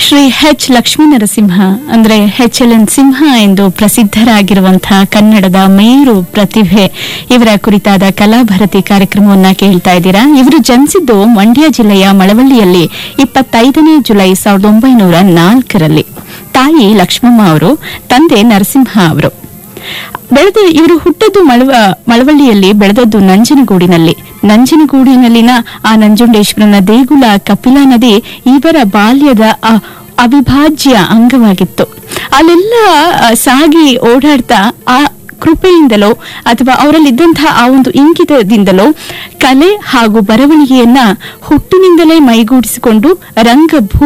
Shri H Lakshmi Narasimha ಅಂದ್ರೆ H L N ಸಿಂಹ ಎಂದು ಪ್ರಸಿದ್ಧರಾಗಿರುವಂತಹ ಕನ್ನಡದ ಮೇರು ಪ್ರತಿಭೆ ಇವರ ಕುರಿತಾದ ಕಲಾಭಾರತಿ ಕಾರ್ಯಕ್ರಮವನ್ನ ಕೇಳ್ತಾ ಇದ್ದೀರಾ ಇವರು ಜನಿಸಿದ್ದು ಮಂಡ್ಯ ಜಿಲ್ಲೆಯ ಮಳವಳ್ಳಿಯಲ್ಲಿ ಇಪ್ಪತ್ತೈದನೇ ಜುಲೈ ಸಾವಿರದ ಒಂಬೈನೂರ ನಾಲ್ಕರಲ್ಲಿ ತಾಯಿ ಲಕ್ಷ್ಮಮ್ಮ ಅವರು ತಂದೆ ನರಸಿಂಹ ಅವರು ಬೆಳೆದ ಇವರು ಹುಟ್ಟದ್ದು ಮಳವ ಮಳವಳ್ಳಿಯಲ್ಲಿ ಬೆಳೆದದ್ದು ನಂಜನಗೂಡಿನಲ್ಲಿ ನಂಜನಗೂಡಿನಲ್ಲಿನ ಆ ನಂಜುಂಡೇಶ್ವರನ ದೇಗುಲ ಕಪಿಲಾ ನದಿ ಇವರ ಬಾಲ್ಯದ ಅ- ಅವಿಭಾಜ್ಯ ಅಂಗವಾಗಿತ್ತು ಅಲ್ಲೆಲ್ಲ ಆ, ಸಾಗಿ ಓಡಾಡ್ತಾ ಆ ಕೃಪೆಯಿಂದಲೋ ಅಥವಾ ಅವರಲ್ಲಿದ್ದಂತಹ ಆ ಒಂದು ಇಂಗಿತದಿಂದಲೋ ಕಲೆ ಹಾಗೂ ಬರವಣಿಗೆಯನ್ನ ಹುಟ್ಟಿನಿಂದಲೇ ಮೈಗೂಡಿಸಿಕೊಂಡು ರಂಗಭೂ